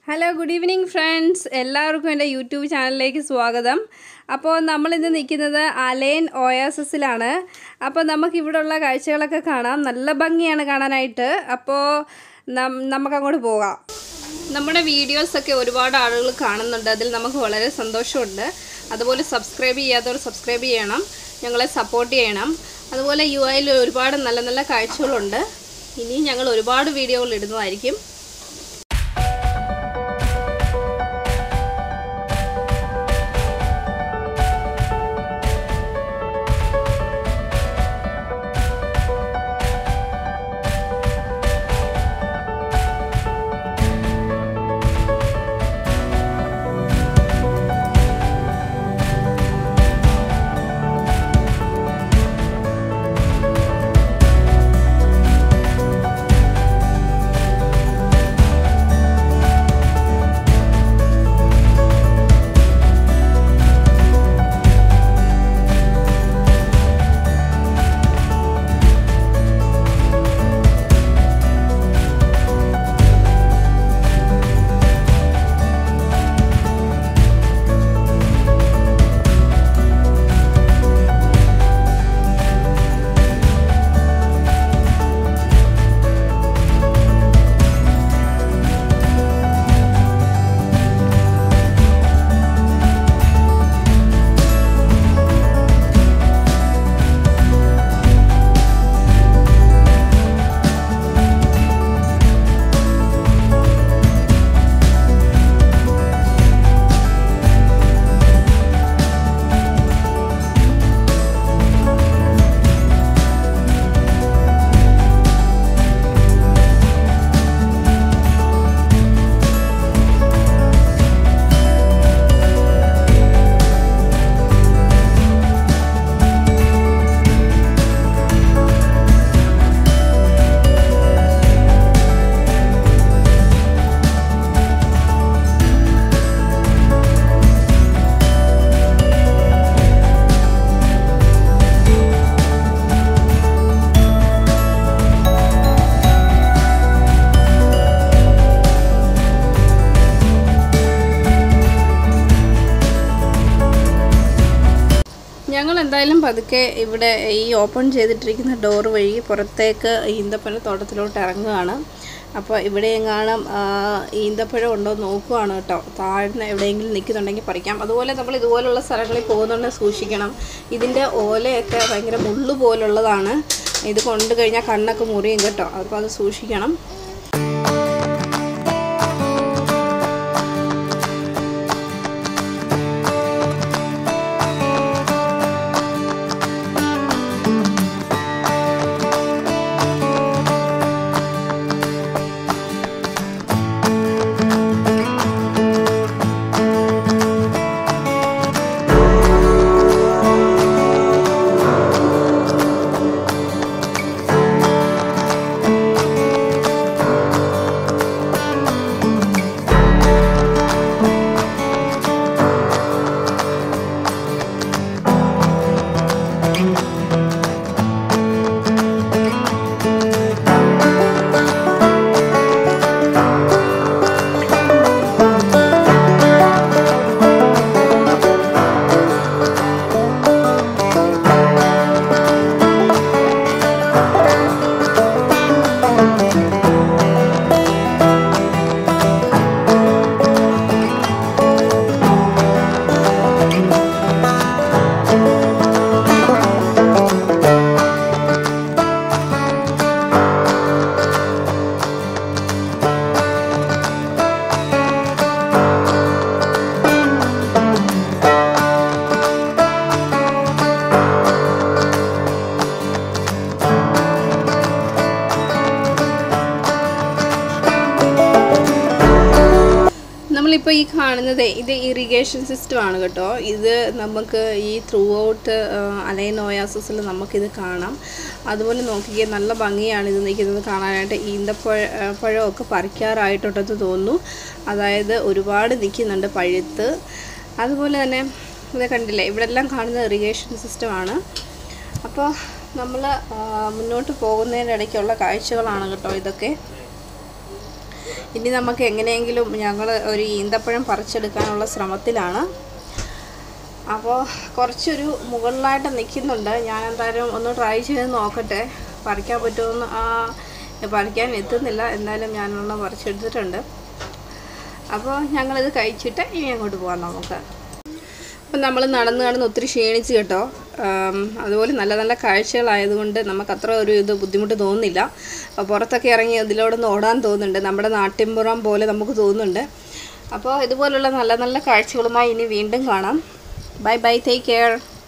hello good evening friends എല്ലാവർക്കും എൻ്റെ YouTube ചാനലിലേക്ക് സ്വാഗതം അപ്പോൾ നമ്മളിന്ന് നിൽക്കുന്നത് അലൈൻ ഓയാസസിലാണ് അപ്പോൾ നമുക്ക് ഇവിടെയുള്ള കാഴ്ചകളൊക്കെ കാണാം നല്ല ഭംഗിയാണ് കാണാനായിട്ട് അപ്പോൾ നം- നമുക്കങ്ങോട്ട് പോകാം നമ്മുടെ വീഡിയോസൊക്കെ ഒരുപാട് ആളുകൾ കാണുന്നുണ്ട് അതിൽ നമുക്ക് വളരെ സന്തോഷമുണ്ട് അതുപോലെ സബ്സ്ക്രൈബ് ചെയ്യാത്തവർ സബ്സ്ക്രൈബ് ചെയ്യണം ഞങ്ങളെ സപ്പോർട്ട് ചെയ്യണം അതുപോലെ യു ഐയിൽ ഒരുപാട് നല്ല നല്ല കാഴ്ചകളുണ്ട് ഇനിയും ഞങ്ങൾ ഒരുപാട് വീഡിയോകൾ ഇടുന്നതായിരിക്കും ഞങ്ങൾ എന്തായാലും പതുക്കെ ഇവിടെ ഈ ഓപ്പൺ ചെയ്തിട്ടിരിക്കുന്ന ഡോർ വഴി പുറത്തേക്ക് ഈന്തപ്പഴ തോട്ടത്തിലോട്ട് ഇറങ്ങുകയാണ് അപ്പോൾ ഇവിടെ എങ്ങാനും ആ, ഈന്തപ്പഴം ഉണ്ടോ എന്ന് നോക്കുവാണ് കേട്ടോ താഴ്ന്ന എവിടെയെങ്കിലും നിൽക്കുന്നുണ്ടെങ്കിൽ പറിക്കാം അതുപോലെ നമ്മൾ ഇതുപോലുള്ള സ്ഥലങ്ങളിൽ പോകുന്നുണ്ടെങ്കിൽ സൂക്ഷിക്കണം ഇതിൻ്റെ ഓലയൊക്കെ ഭയങ്കര മുള്ളു പോലുള്ളതാണ് ഇത് കൊണ്ടു കഴിഞ്ഞാൽ കണ്ണൊക്കെ മുറിയും കേട്ടോ അപ്പോൾ അത് സൂക്ഷിക്കണം നമ്മളിപ്പോൾ ഈ കാണുന്നത് ഇത് ഇറിഗേഷൻ സിസ്റ്റം ആണ് കേട്ടോ ഇത് നമുക്ക് ഈ ത്രൂ ഔട്ട് അലൈൻ ഓയാസസിൽ നമുക്കിത് കാണാം അതുപോലെ നോക്കിക്കേ നല്ല ഭംഗിയാണ് ഇത് നിൽക്കുന്നത് കാണാനായിട്ട് ഈന്തപ്പഴ ആ, പഴമൊക്കെ പറിക്കാറായിട്ടുണ്ടെന്ന് തോന്നുന്നു അതായത് ഒരുപാട് നിൽക്കുന്നുണ്ട് പഴുത്ത് അതുപോലെ തന്നെ ഇത് കണ്ടില്ലേ ഇവിടെ എല്ലാം കാണുന്നത് ഇറിഗേഷൻ സിസ്റ്റമാണ് അപ്പോൾ നമ്മൾ മുന്നോട്ട് പോകുന്നതിനിടയ്ക്കുള്ള കാഴ്ചകളാണ് കേട്ടോ ഇതൊക്കെ ഇനി നമുക്ക് എങ്ങനെയെങ്കിലും ഞങ്ങൾ ഒരു ഈന്തപ്പഴം പറിച്ചെടുക്കാനുള്ള ശ്രമത്തിലാണ് അപ്പോൾ കുറച്ചൊരു മുകളിലായിട്ട് നിൽക്കുന്നുണ്ട് ഞാൻ എന്തായാലും ഒന്ന് ട്രൈ ചെയ്ത് നോക്കട്ടെ പറിക്കാൻ പറ്റുമെന്ന് ആ പറിക്കാൻ എത്തുന്നില്ല എന്തായാലും ഞാനൊന്ന് പറിച്ചെടുത്തിട്ടുണ്ട് അപ്പോൾ ഞങ്ങളിത് കഴിച്ചിട്ട് ഇനി അങ്ങോട്ട് പോകാം നമുക്ക് അപ്പം നമ്മൾ നടന്ന് നടന്ന് ഒത്തിരി ക്ഷീണിച്ച് കേട്ടോ ആം, അതുപോലെ നല്ല നല്ല കാഴ്ചകളായതുകൊണ്ട് നമുക്ക് അത്ര ഒരു ഇത് ബുദ്ധിമുട്ട് തോന്നുന്നില്ല അപ്പോൾ പുറത്തൊക്കെ ഇറങ്ങി ഇതിലൂടെ ഒന്ന് ഓടാൻ തോന്നുന്നുണ്ട് നമ്മുടെ നാട്ടിൻപുറം പോലെ നമുക്ക് തോന്നുന്നുണ്ട് അപ്പോൾ ഇതുപോലുള്ള നല്ല നല്ല കാഴ്ചകളുമായി ഇനി വീണ്ടും കാണാം ബൈ ബൈ ടേക്ക് കെയർ